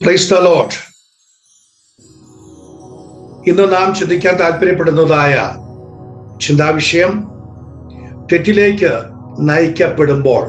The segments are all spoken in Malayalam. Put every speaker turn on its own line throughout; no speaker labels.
പ്രൈസ് ദ ലോർഡ് ഇന്ന് നാം ചിന്തിക്കാൻ താല്പര്യപ്പെടുന്നതായ ചിന്താവിഷയം തെറ്റിലേക്ക് നയിക്കപ്പെടുമ്പോൾ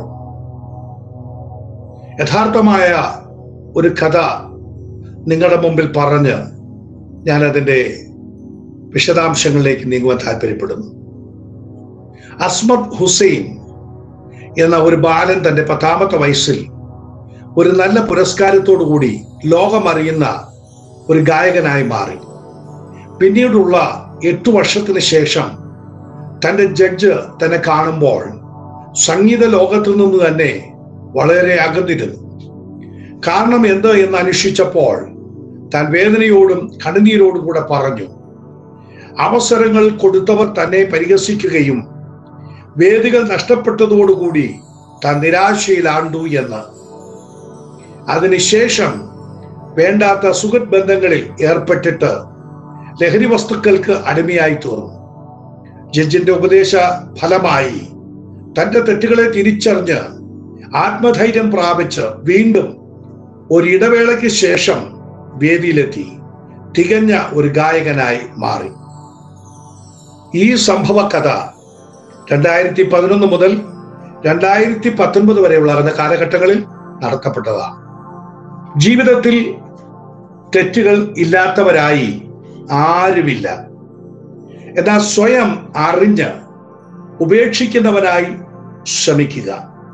യഥാർത്ഥമായ ഒരു കഥ നിങ്ങളുടെ മുമ്പിൽ പറഞ്ഞ് ഞാൻ അതിൻ്റെ വിശദാംശങ്ങളിലേക്ക് നീങ്ങുവാൻ താല്പര്യപ്പെടുന്നു അസ്മദ് ഹുസൈൻ എന്ന ഒരു ബാലൻ തന്റെ പത്താമത്തെ വയസ്സിൽ ഒരു നല്ല പുരസ്കാരത്തോടു കൂടി ലോകമറിയുന്ന ഒരു ഗായകനായി മാറി പിന്നീടുള്ള എട്ടു വർഷത്തിന് ശേഷം തന്റെ ജഡ്ജ് തന്നെ കാണുമ്പോൾ സംഗീത ലോകത്തു നിന്ന് തന്നെ വളരെ അകന്നിരുന്നു കാരണം എന്ത് എന്ന് അന്വേഷിച്ചപ്പോൾ താൻ വേദനയോടും കണ്ണുനീരോടും കൂടെ പറഞ്ഞു അവസരങ്ങൾ കൊടുത്തവർ തന്നെ പരിഹസിക്കുകയും വേദികൾ നഷ്ടപ്പെട്ടതോടുകൂടി താൻ നിരാശയിലാണ്ടു എന്ന് അതിനുശേഷം വേണ്ടാത്ത സുഹൃത് ബന്ധങ്ങളിൽ ഏർപ്പെട്ടിട്ട് ലഹരി വസ്തുക്കൾക്ക് അടിമയായി തീർന്നു ജഡ്ജിന്റെ ഉപദേശ ഫലമായി തന്റെ തെറ്റുകളെ തിരിച്ചറിഞ്ഞ് ആത്മധൈര്യം പ്രാപിച്ച് വീണ്ടും ഒരു ഇടവേളയ്ക്ക് ശേഷം വേദിയിലെത്തി തികഞ്ഞ ഒരു ഗായകനായി മാറി ഈ സംഭവ കഥ രണ്ടായിരത്തി പതിനൊന്ന് മുതൽ രണ്ടായിരത്തി പത്തൊൻപത് വരെയുള്ള അറിഞ്ഞ കാലഘട്ടങ്ങളിൽ നടത്തപ്പെട്ടതാണ് ജീവിതത്തിൽ തെറ്റുകൾ ഇല്ലാത്തവരായി ആരുമില്ല എന്നാൽ സ്വയം അറിഞ്ഞ് ഉപേക്ഷിക്കുന്നവനായി ശ്രമിക്കുക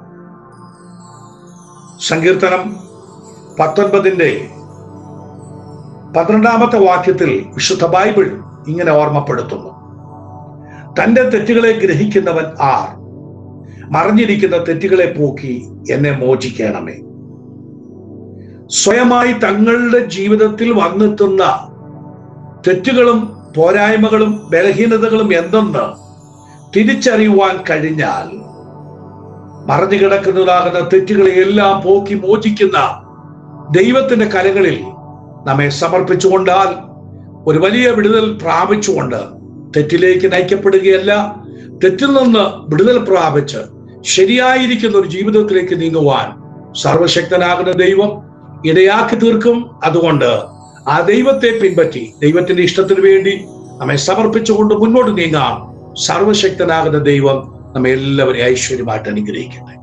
സങ്കീർത്തനം പത്തൊൻപതിൻ്റെ പന്ത്രണ്ടാമത്തെ വാക്യത്തിൽ വിശുദ്ധ ബൈബിൾ ഇങ്ങനെ ഓർമ്മപ്പെടുത്തുന്നു തന്റെ തെറ്റുകളെ ഗ്രഹിക്കുന്നവൻ ആർ മറിഞ്ഞിരിക്കുന്ന തെറ്റുകളെ പോക്കി എന്നെ മോചിക്കണമേ സ്വയമായി തങ്ങളുടെ ജീവിതത്തിൽ വന്നെത്തുന്ന തെറ്റുകളും പോരായ്മകളും ബലഹീനതകളും എന്തെന്ന് തിരിച്ചറിയുവാൻ കഴിഞ്ഞാൽ മറഞ്ഞു കിടക്കുന്നതാകുന്ന തെറ്റുകളെ എല്ലാം പോക്കി മോചിക്കുന്ന ദൈവത്തിന്റെ കലകളിൽ നമ്മെ സമർപ്പിച്ചുകൊണ്ടാൽ ഒരു വലിയ വിടുതൽ പ്രാപിച്ചുകൊണ്ട് തെറ്റിലേക്ക് നയിക്കപ്പെടുകയല്ല തെറ്റിൽ നിന്ന് വിടുതൽ പ്രാപിച്ച് ശരിയായിരിക്കുന്ന ഒരു ജീവിതത്തിലേക്ക് നീങ്ങുവാൻ സർവശക്തനാകുന്ന ദൈവം ഇടയാക്കി തീർക്കും അതുകൊണ്ട് ആ ദൈവത്തെ പിൻപറ്റി ദൈവത്തിന്റെ ഇഷ്ടത്തിന് വേണ്ടി നമ്മെ സമർപ്പിച്ചുകൊണ്ട് മുന്നോട്ട് നീങ്ങാം സർവശക്തനാകുന്ന ദൈവം നമ്മെ എല്ലാവരെയും ഐശ്വര്യമായിട്ട് അനുഗ്രഹിക്കട്ടെ